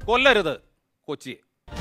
കൊല്ലരുത് കൊച്ചിയെ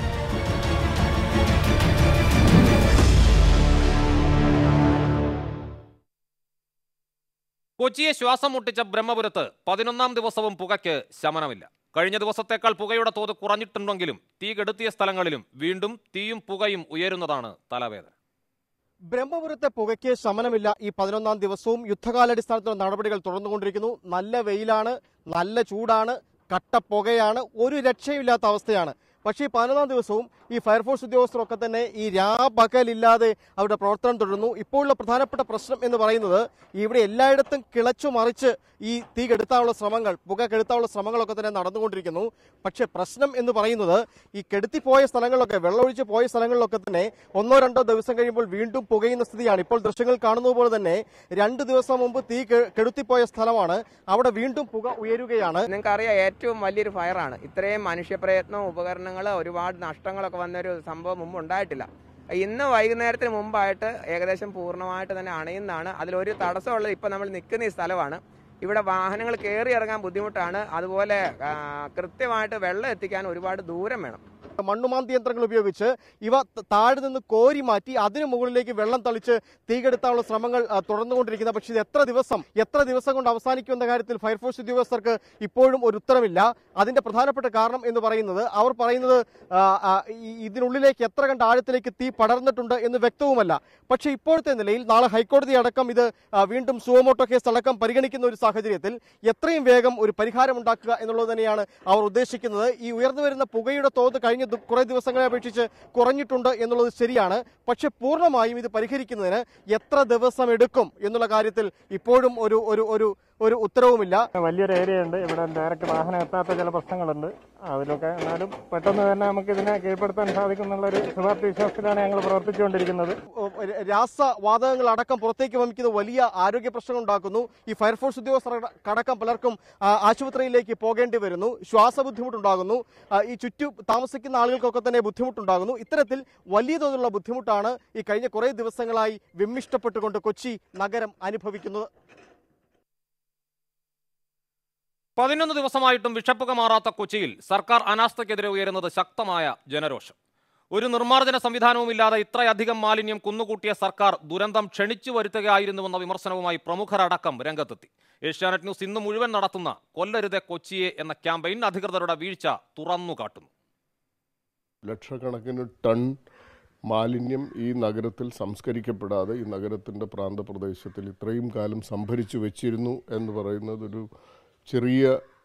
കൊച്ചിയെ ശ്വാസം മുട്ടിച്ച ബ്രഹ്മപുരത്ത് പതിനൊന്നാം ദിവസവും പുകയ്ക്ക് ശമനമില്ല കഴിഞ്ഞ ദിവസത്തേക്കാൾ പുകയുടെ തോത് കുറഞ്ഞിട്ടുണ്ടെങ്കിലും തീ കെടുത്തിയ സ്ഥലങ്ങളിലും വീണ്ടും തീയും പുകയും ഉയരുന്നതാണ് തലവേദന ബ്രഹ്മപുരത്തെ പുകയ്ക്ക് ശമനമില്ല ഈ പതിനൊന്നാം ദിവസവും യുദ്ധകാലാടിസ്ഥാനത്തിലുള്ള നടപടികൾ തുടർന്നുകൊണ്ടിരിക്കുന്നു നല്ല വെയിലാണ് നല്ല ചൂടാണ് കട്ട പുകയാണ് ഒരു രക്ഷയുമില്ലാത്ത അവസ്ഥയാണ് പക്ഷേ ഈ പതിനൊന്നാം ദിവസവും ഈ ഫയർഫോഴ്സ് ഉദ്യോഗസ്ഥരൊക്കെ തന്നെ ഈ രാപകലില്ലാതെ അവരുടെ പ്രവർത്തനം തുടരുന്നു ഇപ്പോഴുള്ള പ്രധാനപ്പെട്ട പ്രശ്നം എന്ന് പറയുന്നത് ഇവിടെ എല്ലായിടത്തും കിളച്ചു മറിച്ച് ഈ തീ കെടുത്താനുള്ള ശ്രമങ്ങൾ പുക കെടുത്താനുള്ള ശ്രമങ്ങളൊക്കെ തന്നെ നടന്നുകൊണ്ടിരിക്കുന്നു പക്ഷേ പ്രശ്നം എന്ന് പറയുന്നത് ഈ കെടുത്തിപ്പോയ സ്ഥലങ്ങളിലൊക്കെ വെള്ളമൊഴിച്ച് പോയ സ്ഥലങ്ങളിലൊക്കെ തന്നെ ഒന്നോ രണ്ടോ ദിവസം കഴിയുമ്പോൾ വീണ്ടും പുകയുന്ന സ്ഥിതിയാണ് ഇപ്പോൾ ദൃശ്യങ്ങൾ കാണുന്നത് പോലെ തന്നെ രണ്ട് ദിവസം മുമ്പ് തീ കെ- കെടുത്തിപ്പോയ സ്ഥലമാണ് അവിടെ വീണ്ടും പുക ഉയരുകയാണ് നിങ്ങൾക്കറിയാം ഏറ്റവും വലിയൊരു ഫയറാണ് ഇത്രയും മനുഷ്യപ്രയത്നം ഉപകരണങ്ങൾ ഒരുപാട് നഷ്ടങ്ങളൊക്കെ വന്നൊരു സംഭവം മുമ്പ് ഉണ്ടായിട്ടില്ല ഇന്ന് വൈകുന്നേരത്തിന് മുമ്പായിട്ട് ഏകദേശം പൂർണ്ണമായിട്ട് തന്നെ അണയുന്നതാണ് അതിലൊരു തടസ്സമുള്ളത് ഇപ്പം നമ്മൾ നിൽക്കുന്ന ഈ സ്ഥലമാണ് ഇവിടെ വാഹനങ്ങൾ കയറി ഇറങ്ങാൻ ബുദ്ധിമുട്ടാണ് അതുപോലെ ആ, കൃത്യമായിട്ട് വെള്ളം എത്തിക്കാൻ ഒരുപാട് ദൂരം വേണം മണ്ണുമാന്തി യന്ത്രങ്ങൾ ഉപയോഗിച്ച് ഇവ ത- താഴെ നിന്ന് കോരി മാറ്റി അതിന് മുകളിലേക്ക് വെള്ളം തളിച്ച് തീകെടുത്താനുള്ള ശ്രമങ്ങൾ ആ, തുടർന്നുകൊണ്ടിരിക്കുന്നത് പക്ഷേ ഇത് എത്ര ദിവസം എത്ര ദിവസം കൊണ്ട് അവസാനിക്കുമെന്ന കാര്യത്തിൽ ഫയർഫോഴ്സ് ഉദ്യോഗസ്ഥർക്ക് ഇപ്പോഴും ഒരു ഉത്തരമില്ല അതിന്റെ പ്രധാനപ്പെട്ട കാരണം എന്ന് പറയുന്നത് അവർ പറയുന്നത് ആ, ആ, ഈ- ഇതിനുള്ളിലേക്ക് എത്ര കണ്ട് ആഴത്തിലേക്ക് തീ പടർന്നിട്ടുണ്ട് എന്ന് വ്യക്തവുമല്ല പക്ഷേ ഇപ്പോഴത്തെ നിലയിൽ നാളെ ഹൈക്കോടതി അടക്കം ഇത് ആ, വീണ്ടും സുവമോട്ടോ കേസ് അടക്കം പരിഗണിക്കുന്ന ഒരു സാഹചര്യത്തിൽ എത്രയും വേഗം ഒരു പരിഹാരം ഉണ്ടാക്കുക എന്നുള്ളത് തന്നെയാണ് അവർ ഉദ്ദേശിക്കുന്നത് ഈ ഉയർന്നു വരുന്ന പുകയുടെ തോത് കഴിഞ്ഞ ദു- കുറെ ദിവസങ്ങളെ അപേക്ഷിച്ച് കുറഞ്ഞിട്ടുണ്ട് എന്നുള്ളത് ശരിയാണ് പക്ഷെ പൂർണ്ണമായും ഇത് പരിഹരിക്കുന്നതിന് എത്ര ദിവസം എടുക്കും എന്നുള്ള കാര്യത്തിൽ ഇപ്പോഴും ഒരു ഒരു ഒരു ഒരു ഉത്തരവുമില്ല വലിയൊരു ഏരിയ ഉണ്ട് ഇവിടെ ഡയറക്റ്റ് വാഹനം എത്താത്ത ചില പ്രശ്നങ്ങളുണ്ട് അതിലൊക്കെ എന്നാലും പെട്ടെന്ന് തന്നെ നമുക്ക് ഇതിനെ കീഴ്പ്പെടുത്താൻ സാധിക്കും എന്നുള്ളൊരു ശുഭാപ്തി വിശ്വാസത്തിലാണ് ഞങ്ങൾ പ്രവർത്തിച്ചുകൊണ്ടിരിക്കുന്നത് രാസവാതകങ്ങൾ അടക്കം പുറത്തേക്ക് വമിക്കുന്നത് വലിയ ആരോഗ്യ പ്രശ്നങ്ങൾ ഉണ്ടാക്കുന്നു ഈ ഫയർഫോഴ്സ് ഉദ്യോഗസ്ഥർ അടക്കം പലർക്കും ആ, ആശുപത്രിയിലേക്ക് പോകേണ്ടി വരുന്നു ശ്വാസ ബുദ്ധിമുട്ടുണ്ടാകുന്നു ആ, ഈ ചുറ്റു താമസിക്കുന്ന ആളുകൾക്കൊക്കെ തന്നെ ബുദ്ധിമുട്ടുണ്ടാകുന്നു ഇത്തരത്തിൽ വലിയ തോതിലുള്ള ബുദ്ധിമുട്ടാണ് ഈ കഴിഞ്ഞ കുറേ ദിവസങ്ങളായി വിമ്മിഷ്ടപ്പെട്ടുകൊണ്ട് കൊച്ചി നഗരം അനുഭവിക്കുന്നത് പതിനൊന്ന് ദിവസമായിട്ടും വിഷപ്പുക മാറാത്ത കൊച്ചിയിൽ സർക്കാർ അനാസ്ഥയ്ക്കെതിരെ ഉയരുന്നത് ശക്തമായ ജനരോഷം ഒരു നിർമ്മാർജ്ജന സംവിധാനവുമില്ലാതെ ഇത്രയധികം മാലിന്യം കുന്നുകൂട്ടിയ സർക്കാർ ദുരന്തം ക്ഷണിച്ചു വരുത്തുകയായിരുന്നുവെന്ന വിമർശനവുമായി പ്രമുഖരടക്കം രംഗത്തെത്തി ഏഷ്യാനെറ്റ് ന്യൂസ് ഇന്ന് മുഴുവൻ നടത്തുന്ന കൊല്ലരുതെ കൊച്ചിയെ എന്ന ക്യാമ്പയിൻ അധികൃതരുടെ വീഴ്ച തുറന്നു കാട്ടുന്നു ലക്ഷക്കണക്കിന് ടൺ മാലിന്യം ഈ നഗരത്തിൽ സംസ്കരിക്കപ്പെടാതെ ഈ നഗരത്തിൻ്റെ പ്രാന്തപ്രദേശത്തിൽ ഇത്രയും കാലം സംഭരിച്ചു വെച്ചിരുന്നു എന്ന് പറയുന്നത് ഒരു ചെറിയ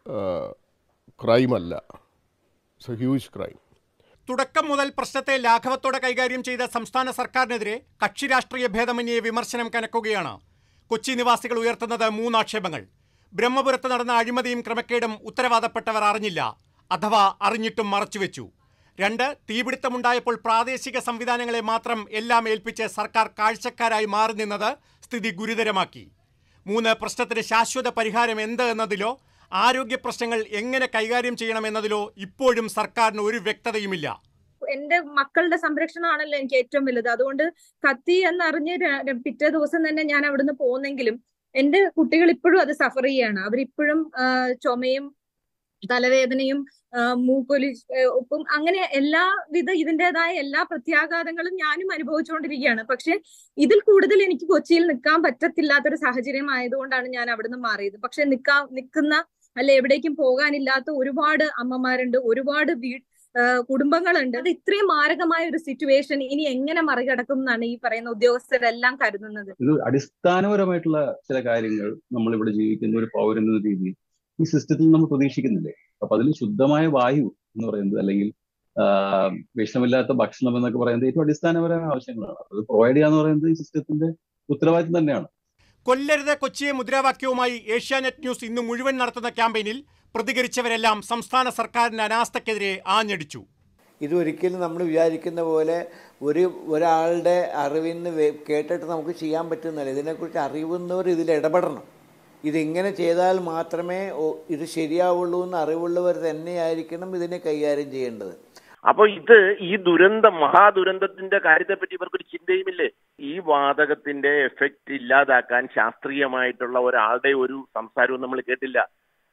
ക്രൈമല്ല ഇറ്റ്സ് എ ഹ്യൂജ് ക്രൈം തുടക്കം മുതൽ പ്രശ്നത്തെ ലാഘവത്തോടെ കൈകാര്യം ചെയ്ത സംസ്ഥാന സർക്കാരിനെതിരെ കക്ഷി രാഷ്ട്രീയ ഭേദമന്യേ വിമർശനം കനക്കുകയാണ് കൊച്ചി നിവാസികൾ ഉയർത്തുന്നത് മൂന്നാക്ഷേപങ്ങൾ ബ്രഹ്മപുരത്ത് നടന്ന അഴിമതിയും ക്രമക്കേടും ഉത്തരവാദപ്പെട്ടവർ അറിഞ്ഞില്ല അഥവാ അറിഞ്ഞിട്ടും മറച്ചുവെച്ചു രണ്ട് തീപിടുത്തമുണ്ടായപ്പോൾ പ്രാദേശിക സംവിധാനങ്ങളെ മാത്രം എല്ലാം ഏൽപ്പിച്ച് സർക്കാർ കാഴ്ചക്കാരായി മാറി നിന്നത് സ്ഥിതി ഗുരുതരമാക്കി മൂന്ന് പ്രശ്നത്തിന് ശാശ്വത പരിഹാരം എന്ത് എന്നതിലോ ആരോഗ്യ പ്രശ്നങ്ങൾ എങ്ങനെ കൈകാര്യം ചെയ്യണമെന്നതിലോ ഇപ്പോഴും സർക്കാരിന് ഒരു വ്യക്തതയുമില്ല എന്റെ മക്കളുടെ സംരക്ഷണമാണല്ലോ എനിക്ക് ഏറ്റവും വലുത് അതുകൊണ്ട് കത്തി എന്നറിഞ്ഞ് ര- ര- പിറ്റേ ദിവസം തന്നെ ഞാൻ അവിടുന്ന് പോന്നെങ്കിലും എന്റെ കുട്ടികൾ ഇപ്പോഴും അത് സഫർ ചെയ്യാണ് അവരിപ്പോഴും ആ, ചുമയും തലവേദനയും ആ, മൂക്കൊലി ഏ, ഉപ്പും അങ്ങനെ എല്ലാവിധ ഇതിൻ്റെതായ എല്ലാ പ്രത്യാഘാതങ്ങളും ഞാനും അനുഭവിച്ചുകൊണ്ടിരിക്കുകയാണ് പക്ഷെ ഇതിൽ കൂടുതൽ എനിക്ക് കൊച്ചിയിൽ നിൽക്കാൻ പറ്റത്തില്ലാത്തൊരു സാഹചര്യം ആയതുകൊണ്ടാണ് ഞാൻ അവിടുന്ന് മാറിയത് പക്ഷെ നിൽക്കാൻ നിൽക്കുന്ന അല്ലെ എവിടേക്കും പോകാനില്ലാത്ത ഒരുപാട് അമ്മമാരുണ്ട് ഒരുപാട് വീ ആഹ് കുടുംബങ്ങളുണ്ട് അത് ഇത്രയും മാരകമായ ഒരു സിറ്റുവേഷൻ ഇനി എങ്ങനെ മറികടക്കും എന്നാണ് ഈ പറയുന്ന ഉദ്യോഗസ്ഥരെല്ലാം കരുതുന്നത് ഇത് അടിസ്ഥാനപരമായിട്ടുള്ള ചില കാര്യങ്ങൾ നമ്മൾ ഇവിടെ ജീവിക്കുന്ന ഒരു പൗരൻ എന്ന രീതിയിൽ ഈ സിസ്റ്റത്തിൽ നമ്മൾ പ്രതീക്ഷിക്കുന്നില്ലേ അപ്പൊ അതിൽ ശുദ്ധമായ വായു എന്ന് പറയുന്നത് അല്ലെങ്കിൽ ആഹ് വിഷമില്ലാത്ത ഭക്ഷണം എന്നൊക്കെ പറയുന്നത് ഏറ്റവും അടിസ്ഥാനപരമായ ആവശ്യങ്ങളാണ് അത് പ്രൊവൈഡ് ചെയ്യാന്ന് പറയുന്നത് ഈ സിസ്റ്റത്തിന്റെ ഉത്തരവാദിത്വം തന്നെയാണ് കൊല്ലരുത് കൊച്ചിയെ മുദ്രാവാക്യവുമായി ഏഷ്യാനെറ്റ് ന്യൂസ് ഇന്ന് മുഴുവൻ നടത്തുന്ന ക്യാമ്പയിനിൽ പ്രതികരിച്ചവരെല്ലാം സംസ്ഥാന സർക്കാരിന്റെ അനാസ്ഥക്കെതിരെ ആഞ്ഞടിച്ചു ഇതൊരിക്കലും നമ്മൾ വിചാരിക്കുന്ന പോലെ ഒരു ഒരാളുടെ അറിവിന്ന് വേ- കേട്ടിട്ട് നമുക്ക് ചെയ്യാൻ പറ്റുന്നില്ല ഇതിനെക്കുറിച്ച് അറിവുന്നവർ ഇതിൽ ഇടപെടണം ഇതിങ്ങനെ ചെയ്താൽ മാത്രമേ ഓ- ഇത് ശരിയാവുള്ളൂ എന്ന് അറിവുള്ളവർ തന്നെയായിരിക്കണം ഇതിനെ കൈകാര്യം ചെയ്യേണ്ടത് അപ്പൊ ഇത് ഈ ദുരന്തം മഹാദുരന്തത്തിന്റെ കാര്യത്തെപ്പറ്റി ഇവർക്കൊരു ചിന്തയുമില്ലേ ഈ വാതകത്തിന്റെ എഫക്റ്റ് ഇല്ലാതാക്കാൻ ശാസ്ത്രീയമായിട്ടുള്ള ഒരാളുടെ ഒരു സംസാരവും നമ്മൾ കേട്ടില്ല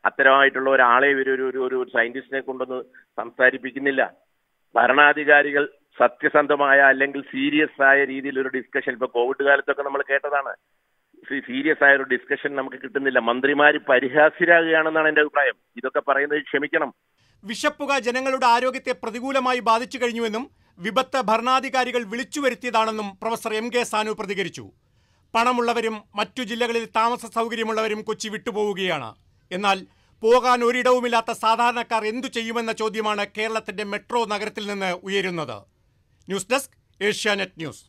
അത്തരമായിട്ടുള്ള ഒരാളെ ഇവർ ഒരു ഒരു ഒരു സയന്റിസ്റ്റിനെ കൊണ്ടൊന്ന് സംസാരിപ്പിക്കുന്നില്ല ഭരണാധികാരികൾ സത്യസന്ധമായ അല്ലെങ്കിൽ സീരിയസ് ആയ രീതിയിൽ ഒരു ഡിസ്കഷൻ ഇപ്പൊ കോവിഡ് കാലത്തൊക്കെ നമ്മൾ കേട്ടതാണ് സീരിയസ് ആയ ഒരു ഡിസ്കഷൻ നമുക്ക് കിട്ടുന്നില്ല മന്ത്രിമാര് പരിഹാസ്യരാകുകയാണെന്നാണ് എന്റെ അഭിപ്രായം ഇതൊക്കെ പറയുന്നത് ക്ഷമിക്കണം വിഷപ്പുക ജനങ്ങളുടെ ആരോഗ്യത്തെ പ്രതികൂലമായി ബാധിച്ചു കഴിഞ്ഞുവെന്നും വിപത്ത് ഭരണാധികാരികൾ വിളിച്ചു വരുത്തിയതാണെന്നും പ്രൊഫസർ എം കെ സാനു പ്രതികരിച്ചു പണമുള്ളവരും മറ്റു ജില്ലകളിൽ താമസ സൗകര്യമുള്ളവരും കൊച്ചി വിട്ടുപോവുകയാണ് എന്നാൽ പോകാൻ ഒരിടവുമില്ലാത്ത സാധാരണക്കാർ എന്തു ചെയ്യുമെന്ന ചോദ്യമാണ് കേരളത്തിന്റെ മെട്രോ നഗരത്തിൽ നിന്ന് ഉയരുന്നത് ന്യൂസ് ഡെസ്ക് ഏഷ്യാനെറ്റ് ന്യൂസ്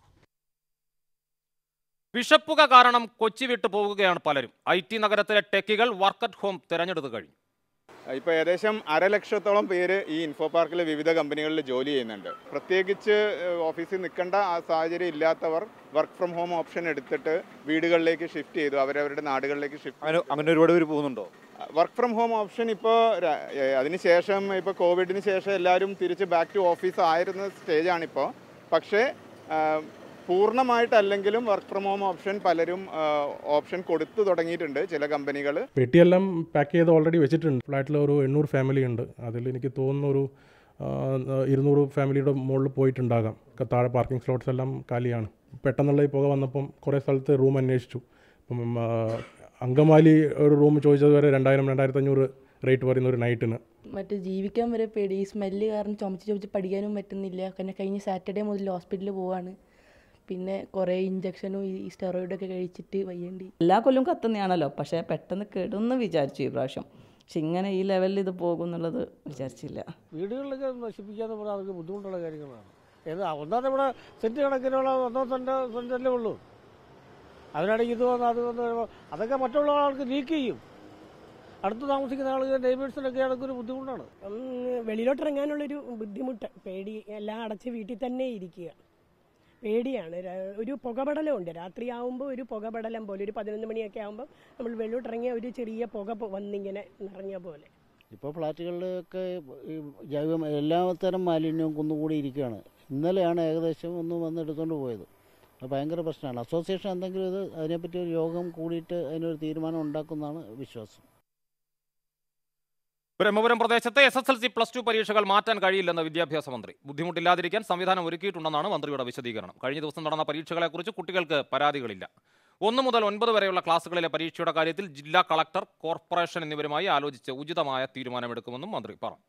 വിഷപ്പുക കാരണം കൊച്ചി വിട്ടു പോവുകയാണ് പലരും ഐ ടി നഗരത്തിലെ ടെക്കികൾ വർക്ക് അറ്റ് ഹോം തിരഞ്ഞെടുത്തു കഴിഞ്ഞു ഇപ്പോൾ ഏകദേശം അരലക്ഷത്തോളം പേര് ഈ ഇൻഫോ പാർക്കിൽ വിവിധ കമ്പനികളിൽ ജോലി ചെയ്യുന്നുണ്ട് പ്രത്യേകിച്ച് ഏഹ്, ഓഫീസിൽ നിൽക്കേണ്ട ആ സാഹചര്യം ഇല്ലാത്തവർ വർക്ക് ഫ്രം ഹോം ഓപ്ഷൻ എടുത്തിട്ട് വീടുകളിലേക്ക് ഷിഫ്റ്റ് ചെയ്തു അവരവരുടെ നാടുകളിലേക്ക് ഷിഫ്റ്റ് അങ്ങനെ അങ്ങനെ ഒരുപാട് പേര് പോകുന്നുണ്ടോ വർക്ക് ഫ്രം ഹോം ഓപ്ഷൻ ഇപ്പോൾ അതിനുശേഷം ഇപ്പോൾ കോവിഡിന് ശേഷം എല്ലാവരും തിരിച്ച് ബാക്ക് ടു ഓഫീസ് ആയിരുന്ന സ്റ്റേജാണിപ്പോൾ പക്ഷേ ആ, പൂർണ്ണമായിട്ടല്ലെങ്കിലും വർക്ക് ഫ്രം ഹോം ഓപ്ഷൻ പലരും ഓപ്ഷൻ കൊടുത്തു തുടങ്ങിയിട്ടുണ്ട് ചില കമ്പനികൾ പെട്ടിയെല്ലാം പാക്ക് ചെയ്ത് ഓൾറെഡി വെച്ചിട്ടുണ്ട് ഫ്ലാറ്റിൽ ഒരു എണ്ണൂറ് ഫാമിലി ഉണ്ട് അതിൽ എനിക്ക് തോന്നുന്നു ഒരു ആ, ഇരുന്നൂറ് ഫാമിലിയുടെ മുകളിൽ പോയിട്ടുണ്ടാകാം ക- താഴെ പാർക്കിംഗ് സ്ലോട്ട്സ് എല്ലാം കാലിയാണ് പെട്ടെന്നുള്ള ഈ പുക വന്നപ്പം കുറേ സ്ഥലത്ത് റൂം അന്വേഷിച്ചു അപ്പം ആ, അങ്കമാലി ഒരു റൂം ചോദിച്ചത് വരെ രണ്ടായിരം രണ്ടായിരത്തി അഞ്ഞൂറ് റേറ്റ് പറയുന്ന ഒരു നൈറ്റിന് മറ്റേ ജീവിക്കാൻ വരെ പേടി ഈ സ്മെല്ല് കാരണം ചുമച്ച് ചുമച്ച് പഠിക്കാനും പറ്റുന്നില്ല പിന്നെ കഴിഞ്ഞ സാറ്റർഡേ മുതൽ ഹോസ്പിറ്റലിൽ പോവാണ് പിന്നെ കുറേ ഇഞ്ചക്ഷനും ഈ സ്റ്റെറോയിഡൊക്കെ കഴിച്ചിട്ട് വയ്യണ്ടി എല്ലാ കൊല്ലം കത്തുന്നതാണല്ലോ പക്ഷേ പെട്ടെന്ന് കെടുന്ന് വിചാരിച്ചു ഈ പ്രാവശ്യം പക്ഷെ ഇങ്ങനെ ഈ ലെവലിൽ ഇത് പോകും എന്നുള്ളത് വിചാരിച്ചില്ല വീടുകളിലൊക്കെ നശിപ്പിക്കാന്ന് പറഞ്ഞാൽ അതൊക്കെ ബുദ്ധിമുട്ടുള്ള കാര്യങ്ങളാണ് ഏത് ഒന്നാമത് ഇവിടെ സെന്റ് കണക്കിനുള്ള ഒന്നോ സെന്റ് സെന്റല്ലേ ഉള്ളൂ അതിനിടയ്ക്ക് ഇത് വന്ന് അത് വന്ന് കഴിയുമ്പോൾ അതൊക്കെ മറ്റുള്ള ആൾക്ക് ലീക്ക് ചെയ്യും അടുത്ത് താമസിക്കുന്ന ആളുകൾ നെയ്ബേഴ്സിനൊക്കെ ആണെങ്കിൽ ഒരു ബുദ്ധിമുട്ടാണ് വെളിയിലോട്ട് ഇറങ്ങാനുള്ളൊരു ബുദ്ധിമുട്ട് പേടി എല്ലാം അടച്ച് വീട്ടിൽ തന്നെ ഇരിക്കുക പേടിയാണ് ര- ഒരു പുകപടലമുണ്ട് രാത്രിയാവുമ്പോൾ ഒരു പുകപടലം പോലെ ഒരു പതിനൊന്ന് മണിയൊക്കെ ആകുമ്പോൾ നമ്മൾ വെളിയിലോട്ട് ഇറങ്ങിയ ഒരു ചെറിയ പുക പൊ- വന്നിങ്ങനെ നിറഞ്ഞ പോലെ ഇപ്പോൾ ഫ്ലാറ്റുകളിലൊക്കെ ഈ ജൈവ എല്ലാത്തരം മാലിന്യവും കുന്നുകൂടി ഇരിക്കുകയാണ് ഇന്നലെയാണ് ഏകദേശം ഒന്ന് വന്ന് എടുത്തുകൊണ്ട് പോയത് അത് ഭയങ്കര പ്രശ്നമാണ് അസോസിയേഷൻ എന്തെങ്കിലും ഇത് അതിനെപ്പറ്റി ഒരു യോഗം കൂടിയിട്ട് അതിനൊരു തീരുമാനം ഉണ്ടാക്കുന്നതാണ് വിശ്വാസം ബ്രഹ്മപുരം പ്രദേശത്തെ S S L C plus two പരീക്ഷകൾ മാറ്റാൻ കഴിയില്ലെന്ന് വിദ്യാഭ്യാസ മന്ത്രി ബുദ്ധിമുട്ടില്ലാതിരിക്കാൻ സംവിധാനം ഒരുക്കിയിട്ടുണ്ടെന്നാണ് മന്ത്രിയുടെ വിശദീകരണം കഴിഞ്ഞ ദിവസം നടന്ന പരീക്ഷകളെക്കുറിച്ച് കുട്ടികൾക്ക് പരാതികളില്ല ഒന്ന് മുതൽ ഒൻപത് വരെയുള്ള ക്ലാസുകളിലെ പരീക്ഷയുടെ കാര്യത്തിൽ ജില്ലാ കളക്ടർ കോർപ്പറേഷൻ എന്നിവരുമായി ആലോചിച്ച് ഉചിതമായ തീരുമാനമെടുക്കുമെന്നും മന്ത്രി പറഞ്ഞു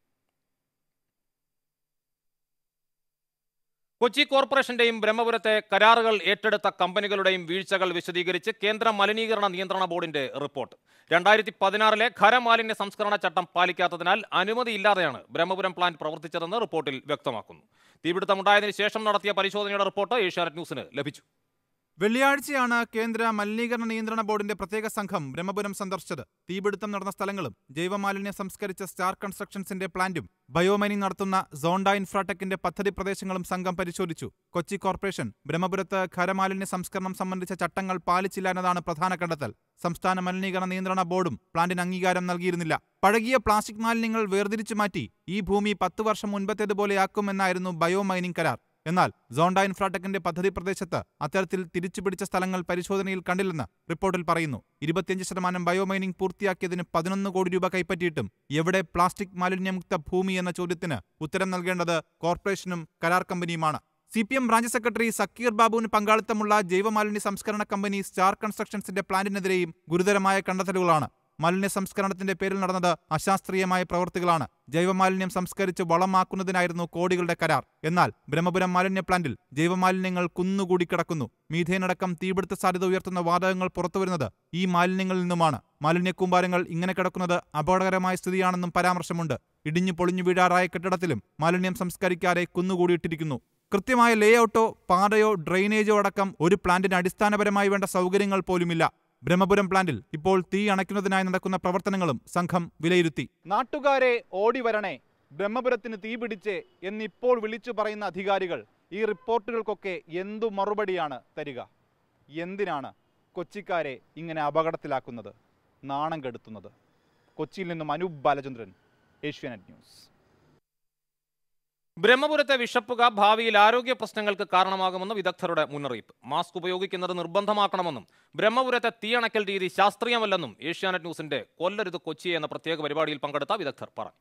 കൊച്ചി കോർപ്പറേഷന്റെയും ബ്രഹ്മപുരത്തെ കരാറുകൾ ഏറ്റെടുത്ത കമ്പനികളുടെയും വീഴ്ചകൾ വിശദീകരിച്ച് കേന്ദ്ര മലിനീകരണ നിയന്ത്രണ ബോർഡിന്റെ റിപ്പോർട്ട് രണ്ടായിരത്തി പതിനാറിലെ ഖരമാലിന്യ സംസ്കരണ ചട്ടം പാലിക്കാത്തതിനാൽ അനുമതിയില്ലാതെയാണ് ബ്രഹ്മപുരം പ്ലാന്റ് പ്രവർത്തിച്ചതെന്ന് റിപ്പോർട്ടിൽ വ്യക്തമാക്കുന്നു തീപിടുത്തമുണ്ടായതിനു ശേഷം നടത്തിയ പരിശോധനയുടെ റിപ്പോർട്ട് ഏഷ്യാനെറ്റ് ന്യൂസിന് ലഭിച്ചു വെള്ളിയാഴ്ചയാണ് കേന്ദ്ര മലിനീകരണ നിയന്ത്രണ ബോർഡിന്റെ പ്രത്യേക സംഘം ബ്രഹ്മപുരം സന്ദർശിച്ചത് തീപിടുത്തം നടന്ന സ്ഥലങ്ങളും ജൈവമാലിന്യം സംസ്കരിച്ച സ്റ്റാർ കൺസ്ട്രക്ഷൻസിന്റെ പ്ലാന്റും ബയോമൈനിംഗ് നടത്തുന്ന സോണ്ട ഇൻഫ്രാടെക്കിന്റെ പദ്ധതി പ്രദേശങ്ങളും സംഘം പരിശോധിച്ചു കൊച്ചി കോർപ്പറേഷൻ ബ്രഹ്മപുരത്ത് ഖരമാലിന്യ സംസ്കരണം സംബന്ധിച്ച ചട്ടങ്ങൾ പാലിച്ചില്ല എന്നതാണ് പ്രധാന കണ്ടെത്തൽ സംസ്ഥാന മലിനീകരണ നിയന്ത്രണ ബോർഡും പ്ലാന്റിന് അംഗീകാരം നൽകിയിരുന്നില്ല പഴകിയ പ്ലാസ്റ്റിക് മാലിന്യങ്ങൾ വേർതിരിച്ചു മാറ്റി ഈ ഭൂമി പത്ത് വർഷം മുൻപത്തേതുപോലെയാക്കുമെന്നായിരുന്നു ബയോമൈനിംഗ് കരാർ എന്നാൽ സോണ്ട ഇൻഫ്രാടെക്കിന്റെ പദ്ധതി പ്രദേശത്ത് അത്തരത്തിൽ തിരിച്ചുപിടിച്ച സ്ഥലങ്ങൾ പരിശോധനയിൽ കണ്ടില്ലെന്ന് റിപ്പോർട്ടിൽ പറയുന്നു ഇരുപത്തിയഞ്ച് ശതമാനം ബയോമൈനിംഗ് പൂർത്തിയാക്കിയതിന് പതിനൊന്ന് കോടി രൂപ കൈപ്പറ്റിയിട്ടും എവിടെ പ്ലാസ്റ്റിക് മാലിന്യമുക്ത ഭൂമി എന്ന ചോദ്യത്തിന് ഉത്തരം നൽകേണ്ടത് കോർപ്പറേഷനും കരാർ കമ്പനിയുമാണ് C P M branch secretary Zakir ബാബുവിന് പങ്കാളിത്തമുള്ള ജൈവമാലിന്യ സംസ്കരണ കമ്പനി സ്റ്റാർ കൺസ്ട്രക്ഷൻസിന്റെ പ്ലാന്റിനെതിരെയും ഗുരുതരമായ കണ്ടെത്തലുകളാണ് മാലിന്യ സംസ്കരണത്തിന്റെ പേരിൽ നടന്നത് അശാസ്ത്രീയമായ പ്രവൃത്തികളാണ് ജൈവമാലിന്യം സംസ്കരിച്ച് വളമാക്കുന്നതിനായിരുന്നു കോടികളുടെ കരാർ എന്നാൽ ബ്രഹ്മപുരം മാലിന്യ പ്ലാന്റിൽ ജൈവമാലിന്യങ്ങൾ കുന്നുകൂടി കിടക്കുന്നു മീഥേനടക്കം തീപിടുത്ത സാധ്യത ഉയർത്തുന്ന വാതകങ്ങൾ പുറത്തുവരുന്നത് ഈ മാലിന്യങ്ങളിൽ നിന്നുമാണ് മാലിന്യ കൂമ്പാരങ്ങൾ ഇങ്ങനെ കിടക്കുന്നത് അപകടകരമായ സ്ഥിതിയാണെന്നും പരാമർശമുണ്ട് ഇടിഞ്ഞു പൊളിഞ്ഞു വീഴാറായ കെട്ടിടത്തിലും മാലിന്യം സംസ്കരിക്കാതെ കുന്നുകൂടിയിട്ടിരിക്കുന്നു കൃത്യമായ ലേഔട്ടോ പാതയോ ഡ്രെയിനേജോ അടക്കം ഒരു പ്ലാന്റിന് അടിസ്ഥാനപരമായി വേണ്ട സൗകര്യങ്ങൾ പോലുമില്ല ബ്രഹ്മപുരം പ്ലാന്റിൽ ഇപ്പോൾ തീ അണയ്ക്കുന്നതിനായി നടക്കുന്ന പ്രവർത്തനങ്ങളും സംഘം വിലയിരുത്തി നാട്ടുകാരെ ഓടി വരണേ ബ്രഹ്മപുരത്തിന് തീ പിടിച്ച് എന്നിപ്പോൾ വിളിച്ചു പറയുന്ന അധികാരികൾ ഈ റിപ്പോർട്ടുകൾക്കൊക്കെ എന്തു മറുപടിയാണ് തരിക എന്തിനാണ് കൊച്ചിക്കാരെ ഇങ്ങനെ അപകടത്തിലാക്കുന്നത് നാണം കെടുത്തുന്നത് കൊച്ചിയിൽ നിന്നും അനൂപ് ബാലചന്ദ്രൻ ഏഷ്യാനെറ്റ് ന്യൂസ് ബ്രഹ്മപുരത്തെ വിഷപ്പുക ഭാവിയിൽ ആരോഗ്യ പ്രശ്നങ്ങൾക്ക് കാരണമാകുമെന്ന് വിദഗ്ധരുടെ മുന്നറിയിപ്പ് മാസ്ക് ഉപയോഗിക്കുന്നത് നിർബന്ധമാക്കണമെന്നും ബ്രഹ്മപുരത്തെ തീയണക്കൽ രീതി ശാസ്ത്രീയമല്ലെന്നും ഏഷ്യാനെറ്റ് ന്യൂസിന്റെ കൊല്ലരുത് കൊച്ചി എന്ന പ്രത്യേക പരിപാടിയിൽ പങ്കെടുത്ത വിദഗ്ധർ പറഞ്ഞു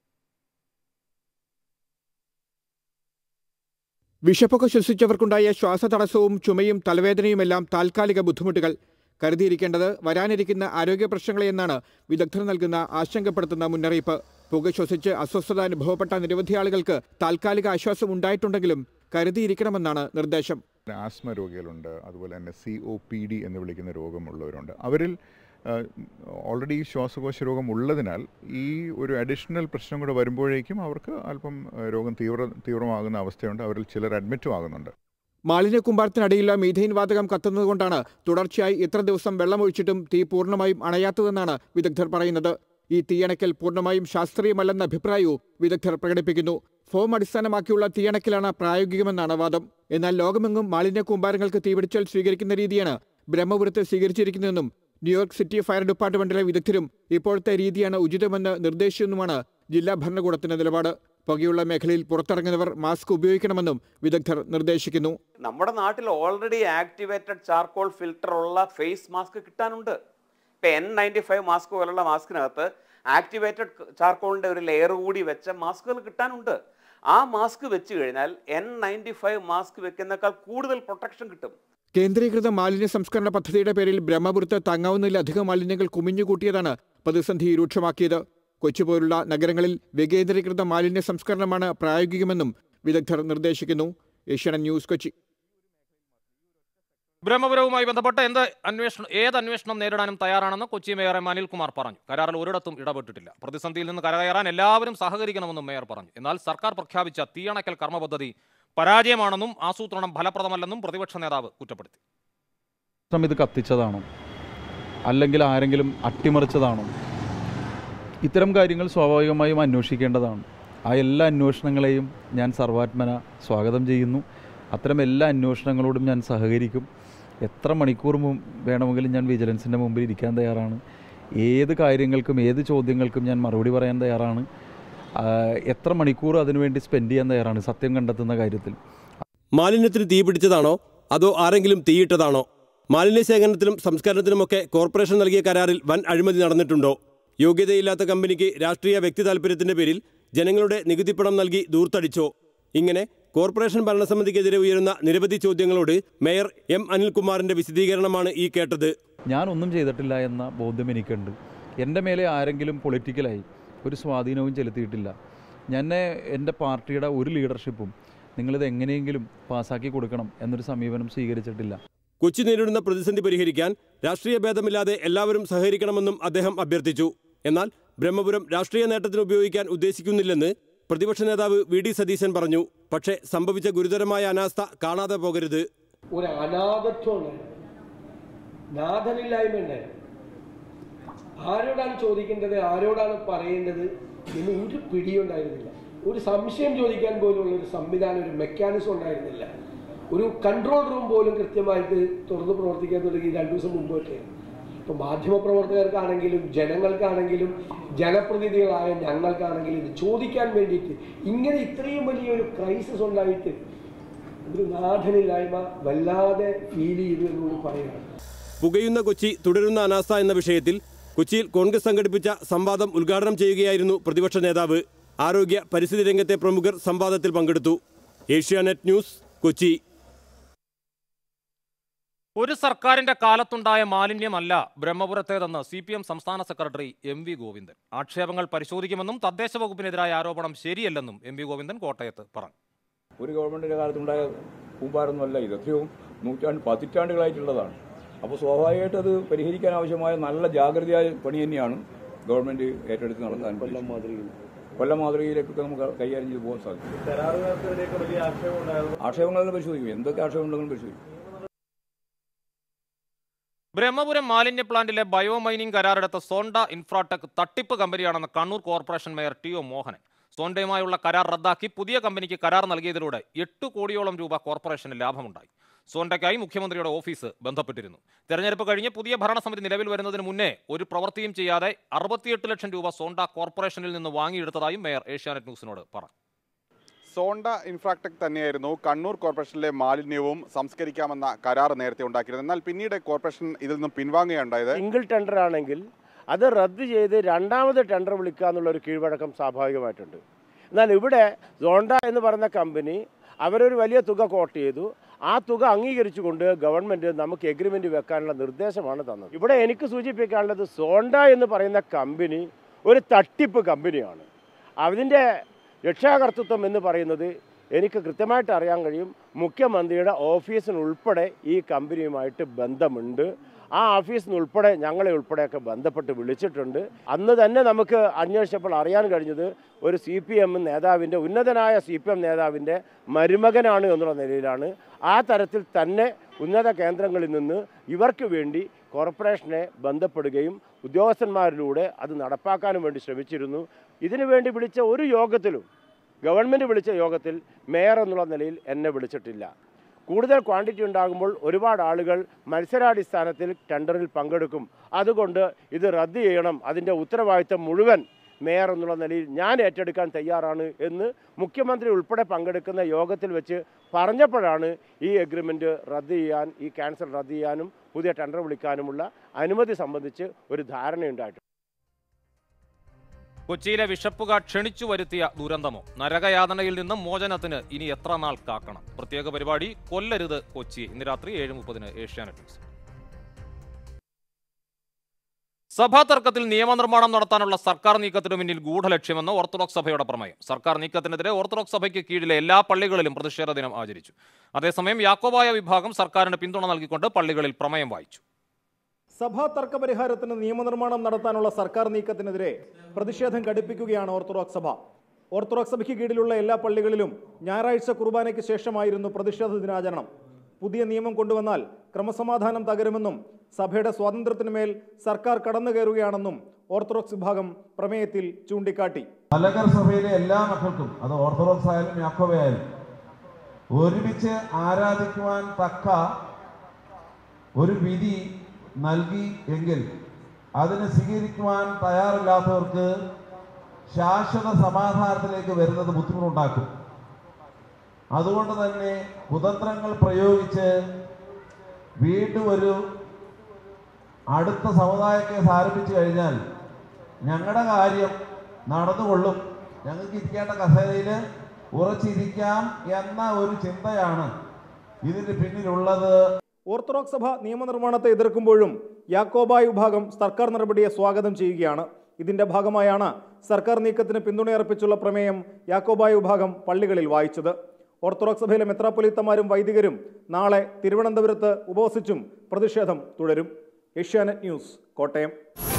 വിഷപ്പൊക്കെ ശ്വസിച്ചവർക്കുണ്ടായ ശ്വാസതടസ്സവും ചുമയും തലവേദനയുമെല്ലാം താൽക്കാലിക ബുദ്ധിമുട്ടുകൾ കരുതിയിരിക്കേണ്ടത് വരാനിരിക്കുന്ന ആരോഗ്യ പ്രശ്നങ്ങളെയെന്നാണ് വിദഗ്ധർ നൽകുന്ന ആശങ്കപ്പെടുത്തുന്ന മുന്നറിയിപ്പ് പുക ശ്വസിച്ച് അസ്വസ്ഥത അനുഭവപ്പെട്ട നിരവധി ആളുകൾക്ക് താൽക്കാലിക ആശ്വാസം ഉണ്ടായിട്ടുണ്ടെങ്കിലും കരുതിയിരിക്കണമെന്നാണ് നിർദ്ദേശം ആസ്മ രോഗികളുണ്ട് അതുപോലെ തന്നെ സി ഒ പി ഡി എന്ന് വിളിക്കുന്ന രോഗമുള്ളവരുണ്ട് അവരിൽ ഓൾറെഡി ശ്വാസകോശ രോഗം ഉള്ളതിനാൽ ഈ ഒരു അഡീഷണൽ പ്രശ്നം കൂടെ വരുമ്പോഴേക്കും അവർക്ക് അല്പം ആ, രോഗം തീവ്ര തീവ്രമാകുന്ന അവസ്ഥയുണ്ട് അവരിൽ ചിലർ അഡ്മിറ്റും ആകുന്നുണ്ട് മാലിന്യ കുമ്പാരത്തിനടിയിലെ മീഥെയിൻ വാതകം കത്തുന്നതുകൊണ്ടാണ് തുടർച്ചയായി ഇത്ര ദിവസം വെള്ളമൊഴിച്ചിട്ടും തീ പൂർണ്ണമായും അണയാത്തതെന്നാണ് വിദഗ്ധർ പറയുന്നത് ഈ തീയണക്കൽ പൂർണ്ണമായും ശാസ്ത്രീയമല്ലെന്ന അഭിപ്രായവും വിദഗ്ധർ പ്രകടിപ്പിക്കുന്നു ഫോം അടിസ്ഥാനമാക്കിയുള്ള തീയണക്കലാണ് പ്രായോഗികമെന്നാണ് വാദം എന്നാൽ ലോകമെങ്ങും മാലിന്യ കൂമ്പാരങ്ങൾക്ക് തീപിടിച്ചാൽ സ്വീകരിക്കുന്ന രീതിയാണ് ബ്രഹ്മപുരത്ത് സ്വീകരിച്ചിരിക്കുന്നതെന്നും ന്യൂയോർക്ക് സിറ്റി ഫയർ ഡിപ്പാർട്ട്മെന്റിലെ വിദഗ്ധരും ഇപ്പോഴത്തെ രീതിയാണ് ഉചിതമെന്ന് നിർദ്ദേശിച്ചെന്നുമാണ് ജില്ലാ ഭരണകൂടത്തിന്റെ നിലപാട് പുകയുള്ള മേഖലയിൽ പുറത്തിറങ്ങുന്നവർ മാസ്ക് ഉപയോഗിക്കണമെന്നും വിദഗ്ധർ നിർദ്ദേശിക്കുന്നു നമ്മുടെ നാട്ടിൽ ഓൾറെഡി ആക്ടിവേറ്റഡ് ചാർക്കോൾ ഫിൽട്ടർ ഉള്ള ഫേസ് മാസ്ക് കിട്ടാനുണ്ട് ഇപ്പം എൻ നയൻറ്റി ഫൈവ് മാസ്ക് പോലുള്ള മാസ്കിനകത്ത് ആക്ടിവേറ്റഡ് ചാർക്കോളിൻ്റെ ഒരു ലെയർ കൂടി വെച്ച മാസ്കുകൾ കിട്ടാനുണ്ട് ആ മാസ്ക് വെച്ച് കഴിഞ്ഞാൽ എൻ നയൻറ്റി ഫൈവ് മാസ്ക് വെക്കുന്നേക്കാൾ കൂടുതൽ പ്രൊട്ടക്ഷൻ കിട്ടും കേന്ദ്രീകൃത മാലിന്യ സംസ്കരണ പദ്ധതിയുടെ പേരിൽ ബ്രഹ്മപുരത്ത് താങ്ങാവുന്നതിലധികം മാലിന്യങ്ങൾ കുമിഞ്ഞുകൂട്ടിയതാണ് പ്രതിസന്ധി രൂക്ഷമാക്കിയത് കൊച്ചി പോലുള്ള നഗരങ്ങളിൽ വികേന്ദ്രീകൃത മാലിന്യ സംസ്കരണമാണ് പ്രായോഗികമെന്നും വിദഗ്ധർ നിർദ്ദേശിക്കുന്നു ഏഷ്യാനെറ്റ് ന്യൂസ് കൊച്ചി ബ്രഹ്മപുരവുമായി ബന്ധപ്പെട്ട് എന്ത് അന്വേഷണം ഏത് അന്വേഷണം നേരിടാനും തയ്യാറാണെന്ന് കൊച്ചി മേയർ എം അനിൽകുമാർ പറഞ്ഞു കരാറിൽ ഒരിടത്തും ഇടപെട്ടിട്ടില്ല പ്രതിസന്ധിയിൽ നിന്ന് കരകയറാൻ എല്ലാവരും സഹകരിക്കണമെന്നും മേയർ പറഞ്ഞു എന്നാൽ സർക്കാർ പ്രഖ്യാപിച്ച തീയണക്കൽ കർമ്മ പദ്ധതി പരാജയമാണെന്നും ആസൂത്രണം ഫലപ്രദമല്ലെന്നും പ്രതിപക്ഷ നേതാവ് കുറ്റപ്പെടുത്തി രാഷ്ട്രം ഇത് കത്തിച്ചതാണോ അല്ലെങ്കിൽ ആരെങ്കിലും അട്ടിമറിച്ചതാണോ ഇത്തരം കാര്യങ്ങൾ സ്വാഭാവികമായും അന്വേഷിക്കേണ്ടതാണ് ആ എല്ലാ അന്വേഷണങ്ങളെയും ഞാൻ സർവാത്മന സ്വാഗതം ചെയ്യുന്നു അത്തരം എല്ലാ അന്വേഷണങ്ങളോടും ഞാൻ സഹകരിക്കും എത്ര മണിക്കൂർ മും വേണമെങ്കിലും ഞാൻ വിജിലൻസിൻ്റെ മുമ്പിൽ ഇരിക്കാൻ തയ്യാറാണ് ഏത് കാര്യങ്ങൾക്കും ഏത് ചോദ്യങ്ങൾക്കും ഞാൻ മറുപടി പറയാൻ തയ്യാറാണ് ആ, എത്ര മണിക്കൂർ അതിനുവേണ്ടി സ്പെൻഡ് ചെയ്യാൻ തയ്യാറാണ് സത്യം കണ്ടെത്തുന്ന കാര്യത്തിൽ മാലിന്യത്തിന് തീ പിടിച്ചതാണോ അതോ ആരെങ്കിലും തീയിട്ടതാണോ മാലിന്യ ശേഖരണത്തിലും സംസ്കരണത്തിലുമൊക്കെ കോർപ്പറേഷൻ നൽകിയ കരാറിൽ വൻ അഴിമതി നടന്നിട്ടുണ്ടോ യോഗ്യതയില്ലാത്ത കമ്പനിക്ക് രാഷ്ട്രീയ വ്യക്തി താൽപര്യത്തിന്റെ പേരിൽ ജനങ്ങളുടെ നികുതിപ്പണം നൽകി ദൂർത്തടിച്ചോ ഇങ്ങനെ കോർപ്പറേഷൻ ഭരണസമിതിക്കെതിരെ ഉയരുന്ന നിരവധി ചോദ്യങ്ങളോട് മേയർ എം അനിൽകുമാറിന്റെ വിശദീകരണമാണ് ഈ കേട്ടത് ഞാനൊന്നും ചെയ്തിട്ടില്ല എന്ന ബോധ്യം എനിക്കുണ്ട് എൻ്റെ മേലെ ആരെങ്കിലും പൊളിറ്റിക്കലായി ഒരു സ്വാധീനവും ചെലുത്തിയിട്ടില്ല ഞാൻ എൻ്റെ പാർട്ടിയുടെ ഒരു ലീഡർഷിപ്പും നിങ്ങളിത് എങ്ങനെയെങ്കിലും പാസ്സാക്കി കൊടുക്കണം എന്നൊരു സമീപനം സ്വീകരിച്ചിട്ടില്ല കൊച്ചി നേരിടുന്ന പ്രതിസന്ധി പരിഹരിക്കാൻ രാഷ്ട്രീയ ഭേദമില്ലാതെ എല്ലാവരും സഹകരിക്കണമെന്നും അദ്ദേഹം അഭ്യർത്ഥിച്ചു എന്നാൽ ബ്രഹ്മപുരം രാഷ്ട്രീയ നേട്ടത്തിന് ഉപയോഗിക്കാൻ ഉദ്ദേശിക്കുന്നില്ലെന്ന് പ്രതിപക്ഷ നേതാവ് വി ഡി സതീശൻ പറഞ്ഞു പക്ഷേ സംഭവിച്ച ഗുരുതരമായ അനാസ്ഥ കാണാതെ പോകരുത് ഒരു അനാഥത്വം ഉണ്ടായിരുന്നു നാഥനില്ലായ്മ ഉണ്ടായിരുന്നു ആരോടാണ് ചോദിക്കേണ്ടത് ആരോടാണ് പറയേണ്ടത് എന്ന് ഒരു പിടിയുണ്ടായിരുന്നില്ല ഒരു സംശയം ചോദിക്കാൻ പോലുള്ള ഒരു സംവിധാനം ഒരു മെക്കാനിസം ഉണ്ടായിരുന്നില്ല ഒരു കൺട്രോൾ റൂം പോലും കൃത്യമായിട്ട് തുറന്ന് പ്രവർത്തിക്കാൻ തുടങ്ങി രണ്ടു ദിവസം മുമ്പോട്ട് ഇപ്പം മാധ്യമപ്രവർത്തകർക്കാണെങ്കിലും ജനങ്ങൾക്കാണെങ്കിലും ജനപ്രതിനിധികളായ ഞങ്ങൾക്കാണെങ്കിലും ഇത് ചോദിക്കാൻ വേണ്ടിയിട്ട് ഇങ്ങനെ ഇത്രയും വലിയൊരു ക്രൈസിസ് ഉണ്ടായിട്ട് ഒരു നാഥനില്ലായ്മ വല്ലാതെ ഫീൽ ചെയ്തു എന്നുകൂടി പറയുകയാണ് പുകയുന്ന കൊച്ചി തുടരുന്ന അനാസ്ഥ എന്ന വിഷയത്തിൽ കൊച്ചിയിൽ കോൺഗ്രസ് സംഘടിപ്പിച്ച സംവാദം ഉദ്ഘാടനം ചെയ്യുകയായിരുന്നു പ്രതിപക്ഷ നേതാവ് ആരോഗ്യ പരിസ്ഥിതി രംഗത്തെ പ്രമുഖർ സംവാദത്തിൽ പങ്കെടുത്തു ഏഷ്യാനെറ്റ് ന്യൂസ് കൊച്ചി ഒരു സർക്കാരിന്റെ കാലത്തുണ്ടായ മാലിന്യമല്ല ബ്രഹ്മപുരത്തേതെന്ന് സി പി എം സംസ്ഥാന സെക്രട്ടറി എം വി ഗോവിന്ദൻ ആക്ഷേപങ്ങൾ പരിശോധിക്കുമെന്നും തദ്ദേശ വകുപ്പിനെതിരായ ആരോപണം ശരിയല്ലെന്നും എം വി ഗോവിന്ദൻ കോട്ടയത്ത് പറഞ്ഞു ഒരു ഗവൺമെന്റിന്റെ കാലത്തുണ്ടായ കൂമ്പാരൊന്നുമല്ല ഇത് എത്രയോ നൂറ്റാണ്ട് പതിറ്റാണ്ടുകളായിട്ടുള്ളതാണ് അപ്പോൾ സ്വാഭാവികമായിട്ട് അത് പരിഹരിക്കാൻ ആവശ്യമായ നല്ല ജാഗ്രതയായ പണി തന്നെയാണ് ഗവൺമെന്റ് ഏറ്റെടുത്ത് നടത്താൻ കൊല്ലം മാതൃകയിൽ കൊല്ലം മാതൃകയിലേക്കൊക്കെ നമുക്ക് കൈകാര്യം ചെയ്ത് പോകാൻ സാധിക്കും ആക്ഷേപങ്ങളെല്ലാം പരിശോധിക്കും എന്തൊക്കെ ആക്ഷേപം ഉണ്ടെങ്കിലും പരിശോധിക്കും ബ്രഹ്മപുരം മാലിന്യ പ്ലാന്റിലെ ബയോമൈനിംഗ് കരാറെടുത്ത സോണ്ട ഇൻഫ്രാടെക് തട്ടിപ്പ് കമ്പനിയാണെന്ന് Kannur corporation mayor T O Mohanan സോണ്ടയുമായുള്ള കരാർ റദ്ദാക്കി പുതിയ കമ്പനിക്ക് കരാർ നൽകിയതിലൂടെ എട്ട് കോടിയോളം രൂപ കോർപ്പറേഷന് ലാഭമുണ്ടായി സോണ്ടയ്ക്കായി മുഖ്യമന്ത്രിയുടെ ഓഫീസ് ബന്ധപ്പെട്ടിരുന്നു തെരഞ്ഞെടുപ്പ് കഴിഞ്ഞ് പുതിയ ഭരണസമിതി നിലവിൽ വരുന്നതിന് മുന്നേ ഒരു പ്രവൃത്തിയും ചെയ്യാതെ അറുപത്തിയെട്ട് ലക്ഷം രൂപ സോണ്ട കോർപ്പറേഷനിൽ നിന്ന് വാങ്ങിയെടുത്തതായും മേയർ ഏഷ്യാനെറ്റ് ന്യൂസിനോട് പറഞ്ഞു സോണ്ട ഇൻഫ്രാടെക് തന്നെയായിരുന്നു കണ്ണൂർ കോർപ്പറേഷനിലെ മാലിന്യവും സംസ്കരിക്കാമെന്ന കരാർ നേരത്തെ ഉണ്ടാക്കിയിരുന്നത് എന്നാൽ പിന്നീട് കോർപ്പറേഷൻ ഇതിൽ നിന്നും പിൻവാങ്ങുകയുണ്ടായത് സിംഗിൾ ടെൻഡർ ആണെങ്കിൽ അത് റദ്ദ് ചെയ്ത് രണ്ടാമത് ടെൻഡർ വിളിക്കുക എന്നുള്ള ഒരു കീഴ്വഴക്കം സ്വാഭാവികമായിട്ടുണ്ട് എന്നാൽ ഇവിടെ സോണ്ട എന്ന് പറയുന്ന കമ്പനി അവരൊരു വലിയ തുക കോട്ട് ചെയ്തു ആ തുക അംഗീകരിച്ചുകൊണ്ട് ഗവൺമെൻറ് നമുക്ക് എഗ്രിമെൻ്റ് വെക്കാനുള്ള നിർദ്ദേശമാണ് തന്നത് ഇവിടെ എനിക്ക് സൂചിപ്പിക്കാനുള്ളത് സോണ്ട എന്ന് പറയുന്ന കമ്പനി ഒരു തട്ടിപ്പ് കമ്പനിയാണ് അതിൻ്റെ രക്ഷാകർത്തൃത്വം എന്ന് പറയുന്നത് എനിക്ക് കൃത്യമായിട്ട് അറിയാൻ കഴിയും മുഖ്യമന്ത്രിയുടെ ഓഫീസിനുൾപ്പെടെ ഈ കമ്പനിയുമായിട്ട് ബന്ധമുണ്ട് ആ ഓഫീസിന് ഉൾപ്പെടെ ഞങ്ങളെ ഉൾപ്പെടെയൊക്കെ ബന്ധപ്പെട്ട് വിളിച്ചിട്ടുണ്ട് അന്ന് തന്നെ നമുക്ക് അന്വേഷിച്ചപ്പോൾ അറിയാൻ കഴിഞ്ഞത് ഒരു സി പി എം നേതാവിൻ്റെ ഉന്നതനായ സി പി എം നേതാവിൻ്റെ മരുമകനാണ് എന്നുള്ള നിലയിലാണ് ആ തരത്തിൽ തന്നെ ഉന്നത കേന്ദ്രങ്ങളിൽ നിന്ന് ഇവർക്ക് വേണ്ടി കോർപ്പറേഷനെ ബന്ധപ്പെടുകയും ഉദ്യോഗസ്ഥന്മാരിലൂടെ അത് നടപ്പാക്കാനും വേണ്ടി ശ്രമിച്ചിരുന്നു ഇതിനു വേണ്ടി വിളിച്ച ഒരു യോഗത്തിലും ഗവൺമെൻറ് വിളിച്ച യോഗത്തിൽ മേയർ എന്നുള്ള നിലയിൽ എന്നെ വിളിച്ചിട്ടില്ല കൂടുതൽ ക്വാണ്ടിറ്റി ഉണ്ടാകുമ്പോൾ ഒരുപാട് ആളുകൾ മത്സരാടിസ്ഥാനത്തിൽ ടെൻഡറിൽ പങ്കെടുക്കും അതുകൊണ്ട് ഇത് റദ്ദ് ചെയ്യണം അതിൻ്റെ ഉത്തരവാദിത്തം മുഴുവൻ മേയർ എന്നുള്ള നിലയിൽ ഞാൻ ഏറ്റെടുക്കാൻ തയ്യാറാണ് എന്ന് മുഖ്യമന്ത്രി ഉൾപ്പെടെ പങ്കെടുക്കുന്ന യോഗത്തിൽ വെച്ച് പറഞ്ഞപ്പോഴാണ് ഈ എഗ്രിമെൻറ്റ് റദ്ദ് ചെയ്യാൻ ഈ ക്യാൻസൽ റദ്ദ് ചെയ്യാനും പുതിയ ടെൻഡർ വിളിക്കാനുമുള്ള അനുമതി സംബന്ധിച്ച് ഒരു ധാരണയുണ്ടായിട്ടുണ്ട് കൊച്ചിയിലെ വിഷപ്പുക ക്ഷണിച്ചു വരുത്തിയ ദുരന്തമോ നരകയാതനയിൽ നിന്നും മോചനത്തിന് ഇനി എത്ര നാൾ കാക്കണം പ്രത്യേക പരിപാടി കൊല്ലരുത് കൊച്ചി ഇന്ന് രാത്രി ഏഴ് മുപ്പതിന് ഏഷ്യാനെറ്റ് ന്യൂസ് സഭാ തർക്കത്തിൽ നിയമനിർമ്മാണം നടത്താനുള്ള സർക്കാർ നീക്കത്തിന് പിന്നിൽ ഗൂഢലക്ഷ്യമെന്ന് ഓർത്തഡോക്സ് സഭയുടെ പ്രമേയം സർക്കാർ നീക്കത്തിനെതിരെ ഓർത്തഡോക്സ് സഭയ്ക്ക് കീഴിലെ എല്ലാ പള്ളികളിലും പ്രതിഷേധ ദിനം ആചരിച്ചു അതേസമയം യാക്കോബായ വിഭാഗം സർക്കാരിന് പിന്തുണ നൽകിക്കൊണ്ട് പള്ളികളിൽ പ്രമേയം വായിച്ചു സഭാ തർക്ക പരിഹാരത്തിന് നിയമനിർമ്മാണം നടത്താനുള്ള സർക്കാർ നീക്കത്തിനെതിരെ പ്രതിഷേധം ഘടിപ്പിക്കുകയാണ് ഓർത്തഡോക്സ് സഭ ഓർത്തഡോക്സ് സഭയ്ക്ക് കീഴിലുള്ള എല്ലാ പള്ളികളിലും ഞായറാഴ്ച കുർബാനയ്ക്ക് ശേഷമായിരുന്നു പ്രതിഷേധ ദിനാചരണം പുതിയ നിയമം കൊണ്ടുവന്നാൽ ക്രമസമാധാനം തകരുമെന്നും സഭയുടെ സ്വാതന്ത്ര്യത്തിനു മേൽ സർക്കാർ കടന്നു കയറുകയാണെന്നും ഓർത്തഡോക്സ് വിഭാഗം പ്രമേയത്തിൽ ചൂണ്ടിക്കാട്ടി മലകർ സഭയിലെ എല്ലാ മക്കൾക്കും അത് ഓർത്തഡോക്സ് ആയാലും യാക്കോബയായാലും ഒരുമിച്ച് ആരാധിക്കുവാൻ തക്ക ഒരു വിധി നൽകി എങ്കിൽ അതിന് സ്വീകരിക്കുവാൻ തയ്യാറില്ലാത്തവർക്ക് ശാശ്വത സമാധാനത്തിലേക്ക് വരുന്നത് ബുദ്ധിമുട്ടുണ്ടാക്കും അതുകൊണ്ട് തന്നെ കുതന്ത്രങ്ങൾ പ്രയോഗിച്ച് വീണ്ടും ഒരു അടുത്ത സമുദായ കേസ് ആരംഭിച്ചു കഴിഞ്ഞാൽ ഞങ്ങളുടെ കാര്യം നടന്നുകൊള്ളും ഞങ്ങൾക്ക് ഇരിക്കേണ്ട കസേരയിൽ ഉറച്ചിരിക്കാം എന്ന ഒരു ചിന്തയാണ് ഇതിന് പിന്നിലുള്ളത് ഓർത്തഡോക്സ് സഭ നിയമനിർമ്മാണത്തെ എതിർക്കുമ്പോഴും യാക്കോബായ് വിഭാഗം സർക്കാർ നടപടിയെ സ്വാഗതം ചെയ്യുകയാണ് ഇതിന്റെ ഭാഗമായാണ് സർക്കാർ നീക്കത്തിന് പിന്തുണയർപ്പിച്ചുള്ള പ്രമേയം യാക്കോബായ് വിഭാഗം പള്ളികളിൽ വായിച്ചത് ഓർത്തഡോക്സ് സഭയിലെ മെത്രാപ്പൊലീത്തമാരും വൈദികരും നാളെ തിരുവനന്തപുരത്ത് ഉപവസിച്ചും പ്രതിഷേധം തുടരും ഏഷ്യാനെറ്റ് ന്യൂസ് കോട്ടയം